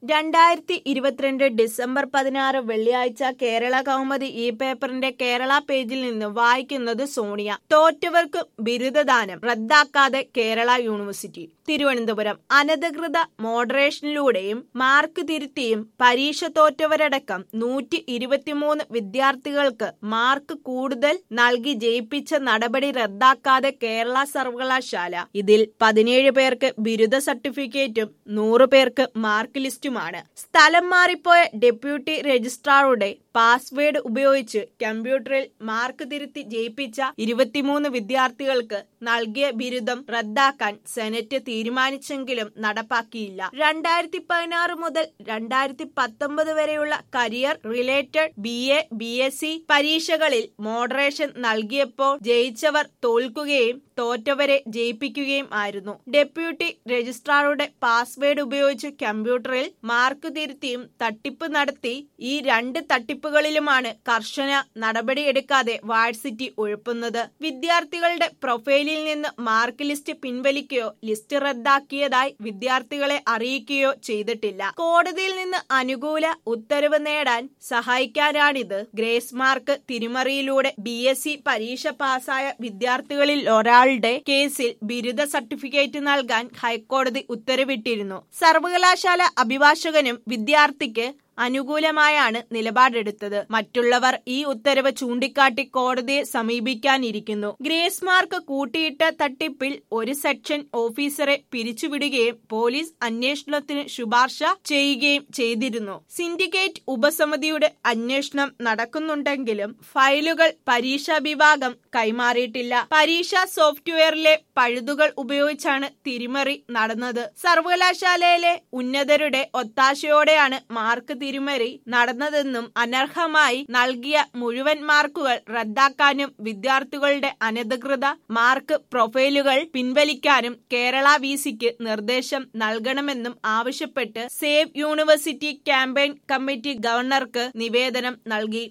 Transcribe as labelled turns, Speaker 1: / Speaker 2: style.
Speaker 1: രണ്ടായിരത്തി ഇരുപത്തിരണ്ട് ഡിസംബർ പതിനാറ് വെള്ളിയാഴ്ച കേരള കൗമുദി ഈ പേപ്പറിന്റെ കേരള പേജിൽ നിന്ന് വായിക്കുന്നത് സോണിയ തോറ്റവർക്ക് ബിരുദദാനം റദ്ദാക്കാതെ കേരള യൂണിവേഴ്സിറ്റി തിരുവനന്തപുരം അനധികൃത മോഡറേഷനിലൂടെയും മാർക്ക് തിരുത്തിയും പരീക്ഷ തോറ്റവരടക്കം നൂറ്റി ഇരുപത്തിമൂന്ന് വിദ്യാർത്ഥികൾക്ക് മാർക്ക് കൂടുതൽ നൽകി ജയിപ്പിച്ച നടപടി റദ്ദാക്കാതെ കേരള സർവകലാശാല ഇതിൽ പതിനേഴ് പേർക്ക് ബിരുദ സർട്ടിഫിക്കറ്റും നൂറ് പേർക്ക് മാർക്ക് ലിസ്റ്റുമാണ് സ്ഥലം മാറിപ്പോയ ഡെപ്യൂട്ടി രജിസ്ട്രാറുടെ പാസ്വേഡ് ഉപയോഗിച്ച് കമ്പ്യൂട്ടറിൽ മാർക്ക് തിരുത്തി ജയിപ്പിച്ച ഇരുപത്തിമൂന്ന് വിദ്യാർത്ഥികൾക്ക് നൽകിയ ബിരുദം റദ്ദാക്കാൻ സെനറ്റ് തീരുമാനിച്ചെങ്കിലും നടപ്പാക്കിയില്ല രണ്ടായിരത്തി പതിനാറ് മുതൽ രണ്ടായിരത്തി പത്തൊമ്പത് വരെയുള്ള career related B A B S C പരീക്ഷകളിൽ മോഡറേഷൻ നൽകിയപ്പോൾ ജയിച്ചവർ തോൽക്കുകയും തോറ്റവരെ ജയിപ്പിക്കുകയും ആയിരുന്നു ഡെപ്യൂട്ടി രജിസ്ട്രാറുടെ പാസ്വേഡ് ഉപയോഗിച്ച് കമ്പ്യൂട്ടറിൽ മാർക്ക് തിരുത്തിയും തട്ടിപ്പ് നടത്തി ഈ രണ്ട് തട്ടിപ്പുകളിലുമാണ് കർശന നടപടിയെടുക്കാതെ വാഴ്സിറ്റി ഒഴുപ്പുന്നത് വിദ്യാർത്ഥികളുടെ പ്രൊഫൈലിൽ നിന്ന് മാർക്ക് ലിസ്റ്റ് പിൻവലിക്കുകയോ ലിസ്റ്റ് റദ്ദാക്കിയതായി വിദ്യാർത്ഥികളെ അറിയിക്കുകയോ ചെയ്തിട്ടില്ല കോടതിയിൽ നിന്ന് അനുകൂല ഉത്തരവ് നേടാൻ സഹായിക്കാനാണിത് ഗ്രേസ് മാർക്ക് തിരിമറിയിലൂടെ ബി എസ് സി പരീക്ഷ പാസ്സായ വിദ്യാർത്ഥികളിൽ ഒരാളുടെ കേസിൽ ബിരുദ സർട്ടിഫിക്കറ്റ് നൽകാൻ ഹൈക്കോടതി ഉത്തരവിട്ടിരുന്നു സർവകലാശാല അഭിഭാഷകനും വിദ്യാർത്ഥിക്ക് അനുകൂലമായാണ് നിലപാടെടുത്തത് മറ്റുള്ളവർ ഈ ഉത്തരവ് ചൂണ്ടിക്കാട്ടി കോടതിയെ സമീപിക്കാനിരിക്കുന്നു ഗ്രേസ് മാർക്ക് കൂട്ടിയിട്ട തട്ടിപ്പിൽ ഒരു സെക്ഷൻ ഓഫീസറെ പിരിച്ചുവിടുകയും പോലീസ് അന്വേഷണത്തിന് ശുപാർശ ചെയ്യുകയും ചെയ്തിരുന്നു സിൻഡിക്കേറ്റ് ഉപസമിതിയുടെ അന്വേഷണം നടക്കുന്നുണ്ടെങ്കിലും ഫയലുകൾ പരീക്ഷാ വിഭാഗം കൈമാറിയിട്ടില്ല പരീക്ഷാ സോഫ്റ്റ്വെയറിലെ പഴുതുകൾ ഉപയോഗിച്ചാണ് തിരിമറി നടന്നത് സർവകലാശാലയിലെ ഉന്നതരുടെ ഒത്താശയോടെയാണ് മാർക്ക് തിരിമറി നടന്നതെന്നും അനർഹമായി നൽകിയ മുഴുവൻ മാർക്കുകൾ റദ്ദാക്കാനും വിദ്യാർത്ഥികളുടെ അനധികൃത മാർക്ക് പ്രൊഫൈലുകൾ പിൻവലിക്കാനും കേരള വി സിക്ക് നിർദ്ദേശം നൽകണമെന്നും ആവശ്യപ്പെട്ട് സേവ് യൂണിവേഴ്സിറ്റി ക്യാമ്പയിൻ കമ്മിറ്റി ഗവർണർക്ക് നിവേദനം നൽകി